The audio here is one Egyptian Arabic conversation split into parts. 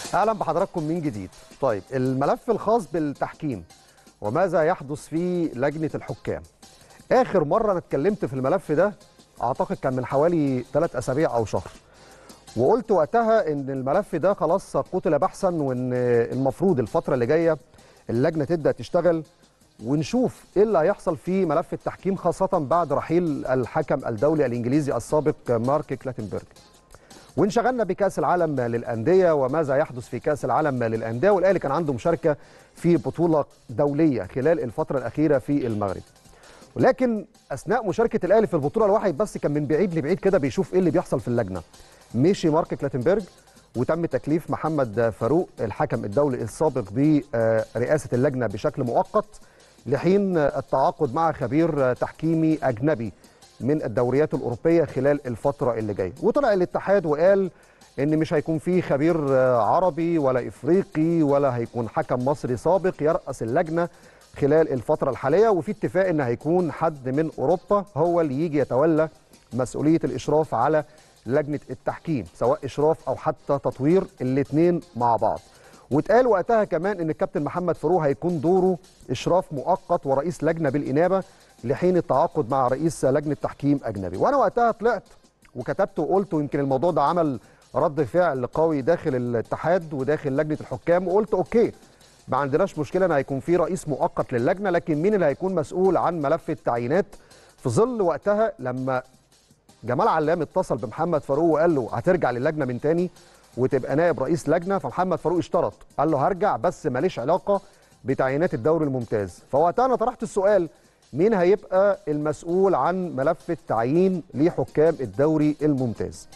اهلا بحضراتكم من جديد طيب الملف الخاص بالتحكيم وماذا يحدث في لجنه الحكام اخر مره انا اتكلمت في الملف ده اعتقد كان من حوالي ثلاث اسابيع او شهر وقلت وقتها ان الملف ده خلاص قتل بحثا وان المفروض الفتره اللي جايه اللجنه تبدا تشتغل ونشوف ايه اللي هيحصل في ملف التحكيم خاصه بعد رحيل الحكم الدولي الانجليزي السابق مارك كلاتنبرج وانشغلنا بكاس العالم للانديه وماذا يحدث في كاس العالم للانديه والاهلي كان عنده مشاركه في بطوله دوليه خلال الفتره الاخيره في المغرب ولكن اثناء مشاركه الاهلي في البطوله الواحد بس كان من بعيد لبعيد كده بيشوف ايه اللي بيحصل في اللجنه مشي مارك كلاتنبرج وتم تكليف محمد فاروق الحكم الدولي السابق برئاسه اللجنه بشكل مؤقت لحين التعاقد مع خبير تحكيمي اجنبي من الدوريات الاوروبيه خلال الفتره اللي جايه وطلع الاتحاد وقال ان مش هيكون في خبير عربي ولا افريقي ولا هيكون حكم مصري سابق يراس اللجنه خلال الفتره الحاليه وفي اتفاق ان هيكون حد من اوروبا هو اللي يجي يتولى مسؤوليه الاشراف على لجنه التحكيم سواء اشراف او حتى تطوير الاثنين مع بعض واتقال وقتها كمان ان الكابتن محمد فاروق هيكون دوره اشراف مؤقت ورئيس لجنه بالانابه لحين التعاقد مع رئيس لجنه تحكيم اجنبي وانا وقتها طلعت وكتبت وقلت ويمكن الموضوع ده عمل رد فعل قوي داخل الاتحاد وداخل لجنه الحكام وقلت اوكي ما عندناش مشكله ان هيكون في رئيس مؤقت للجنه لكن مين اللي هيكون مسؤول عن ملف التعيينات في ظل وقتها لما جمال علام اتصل بمحمد فاروق وقال له هترجع للجنه من تاني وتبقى نائب رئيس لجنه فمحمد فاروق اشترط قال له هرجع بس ماليش علاقه بتعيينات الدوري الممتاز فوقتها انا طرحت السؤال مين هيبقى المسؤول عن ملف التعيين لحكام الدوري الممتاز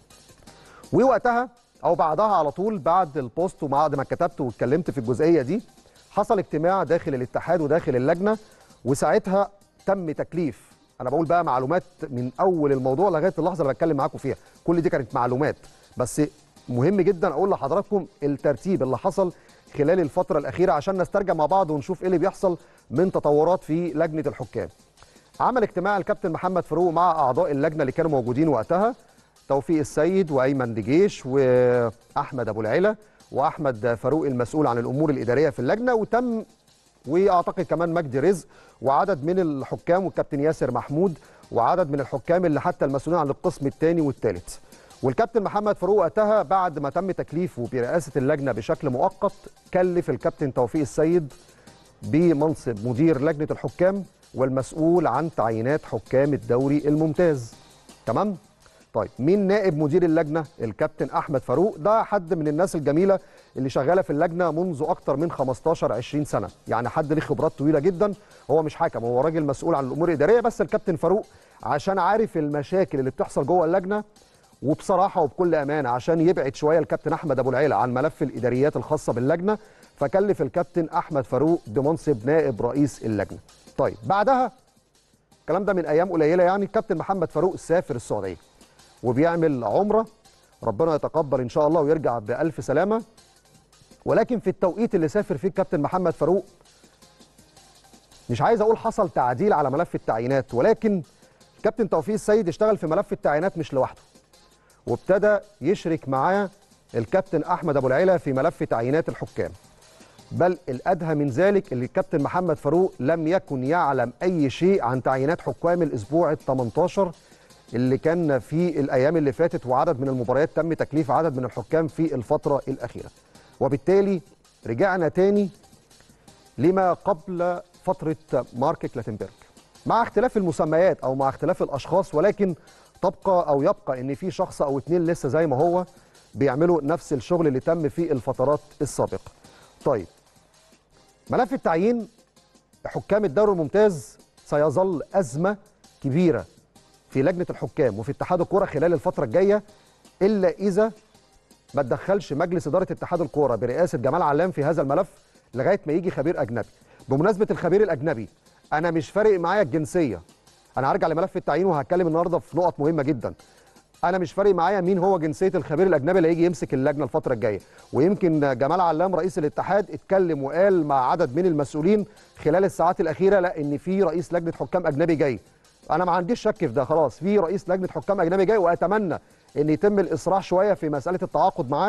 ووقتها او بعدها على طول بعد البوست وبعد ما كتبت واتكلمت في الجزئيه دي حصل اجتماع داخل الاتحاد وداخل اللجنه وساعتها تم تكليف انا بقول بقى معلومات من اول الموضوع لغايه اللحظه اللي بتكلم معاكم فيها كل دي كانت معلومات بس مهم جدا اقول لحضراتكم الترتيب اللي حصل خلال الفتره الاخيره عشان نسترجع مع بعض ونشوف ايه اللي بيحصل من تطورات في لجنه الحكام عمل اجتماع الكابتن محمد فاروق مع اعضاء اللجنه اللي كانوا موجودين وقتها توفيق السيد وايمن دجيش واحمد ابو العلا واحمد فاروق المسؤول عن الامور الاداريه في اللجنه وتم واعتقد كمان مجدي رزق وعدد من الحكام والكابتن ياسر محمود وعدد من الحكام اللي حتى المسؤولين عن القسم الثاني والثالث والكابتن محمد فاروق وقتها بعد ما تم تكليفه برئاسه اللجنه بشكل مؤقت كلف الكابتن توفيق السيد بمنصب مدير لجنه الحكام والمسؤول عن تعيينات حكام الدوري الممتاز تمام طيب مين نائب مدير اللجنه الكابتن احمد فاروق ده حد من الناس الجميله اللي شغاله في اللجنه منذ اكتر من 15 20 سنه يعني حد ليه خبرات طويله جدا هو مش حكم هو راجل مسؤول عن الامور الاداريه بس الكابتن فاروق عشان عارف المشاكل اللي بتحصل جوه اللجنه وبصراحه وبكل امانه عشان يبعد شويه الكابتن احمد ابو العيله عن ملف الاداريات الخاصه باللجنه فكلف الكابتن احمد فاروق بمنصب نائب رئيس اللجنه طيب بعدها الكلام ده من ايام قليله يعني الكابتن محمد فاروق سافر السعوديه وبيعمل عمره ربنا يتقبل ان شاء الله ويرجع بالف سلامه ولكن في التوقيت اللي سافر فيه الكابتن محمد فاروق مش عايز اقول حصل تعديل على ملف التعيينات ولكن الكابتن توفيق السيد اشتغل في ملف التعيينات مش لوحده وابتدى يشرك معاه الكابتن احمد ابو العيله في ملف تعيينات الحكام بل الادهى من ذلك اللي الكابتن محمد فاروق لم يكن يعلم اي شيء عن تعيينات حكام الاسبوع ال 18 اللي كان في الايام اللي فاتت وعدد من المباريات تم تكليف عدد من الحكام في الفتره الاخيره وبالتالي رجعنا تاني لما قبل فتره مارك كلاتنبرج مع اختلاف المسميات او مع اختلاف الاشخاص ولكن تبقى او يبقى ان في شخص او اتنين لسه زي ما هو بيعملوا نفس الشغل اللي تم في الفترات السابقه. طيب ملف التعيين حكام الدوري الممتاز سيظل ازمه كبيره في لجنه الحكام وفي اتحاد الكوره خلال الفتره الجايه الا اذا ما تدخلش مجلس اداره اتحاد الكوره برئاسه جمال علام في هذا الملف لغايه ما يجي خبير اجنبي. بمناسبه الخبير الاجنبي انا مش فارق معايا الجنسيه انا هرجع لملف التعيين وهتكلم النهارده في نقط مهمه جدا انا مش فارق معايا مين هو جنسيه الخبير الاجنبي اللي هيجي يمسك اللجنه الفتره الجايه ويمكن جمال علام رئيس الاتحاد اتكلم وقال مع عدد من المسؤولين خلال الساعات الاخيره لا ان في رئيس لجنه حكام اجنبي جاي انا ما عنديش شك في ده خلاص في رئيس لجنه حكام اجنبي جاي واتمنى ان يتم الاسراع شويه في مساله التعاقد معاه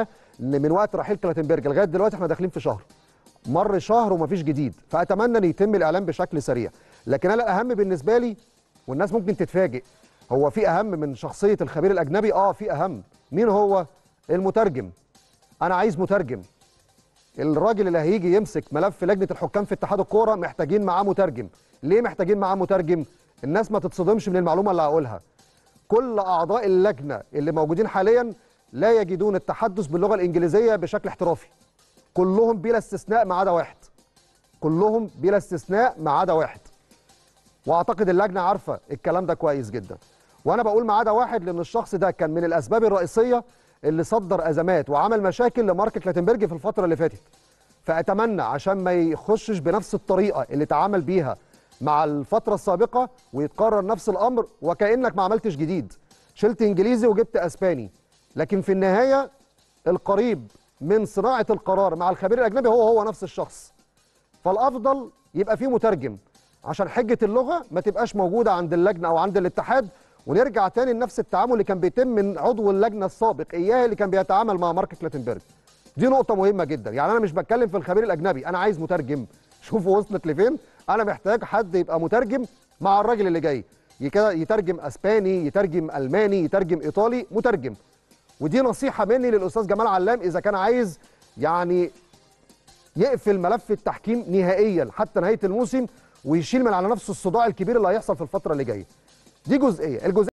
ان من وقت رحيل كلاتنبرج لغايه دلوقتي احنا داخلين في شهر مر شهر ومفيش جديد فاتمنى ان يتم الاعلان بشكل سريع لكن انا الاهم بالنسبه لي والناس ممكن تتفاجئ هو في اهم من شخصيه الخبير الاجنبي اه في اهم مين هو المترجم انا عايز مترجم الراجل اللي هيجي يمسك ملف لجنه الحكام في اتحاد الكوره محتاجين معاه مترجم ليه محتاجين معاه مترجم الناس ما تتصدمش من المعلومه اللي هقولها كل اعضاء اللجنه اللي موجودين حاليا لا يجدون التحدث باللغه الانجليزيه بشكل احترافي كلهم بلا استثناء ما عدا واحد كلهم بلا استثناء ما عدا واحد واعتقد اللجنه عارفه الكلام ده كويس جدا وانا بقول ما عدا واحد لان الشخص ده كان من الاسباب الرئيسيه اللي صدر ازمات وعمل مشاكل لمارك كلاتنبرج في الفتره اللي فاتت فاتمنى عشان ما يخشش بنفس الطريقه اللي اتعامل بيها مع الفتره السابقه ويتكرر نفس الامر وكانك ما عملتش جديد شلت انجليزي وجبت اسباني لكن في النهايه القريب من صناعه القرار مع الخبير الاجنبي هو هو نفس الشخص فالافضل يبقى فيه مترجم عشان حجه اللغه ما تبقاش موجوده عند اللجنه او عند الاتحاد ونرجع تاني لنفس التعامل اللي كان بيتم من عضو اللجنه السابق اياه اللي كان بيتعامل مع مارك كلاتنبرج دي نقطه مهمه جدا يعني انا مش بتكلم في الخبير الاجنبي انا عايز مترجم شوفوا وصلت لفين انا محتاج حد يبقى مترجم مع الراجل اللي جاي يترجم اسباني يترجم الماني يترجم ايطالي مترجم ودي نصيحه مني للاستاذ جمال علام اذا كان عايز يعني يقفل ملف التحكيم نهائيا حتى نهايه الموسم ويشيل من على نفسه الصداع الكبير اللي هيحصل في الفتره اللي جايه دي جزئيه الجزئيه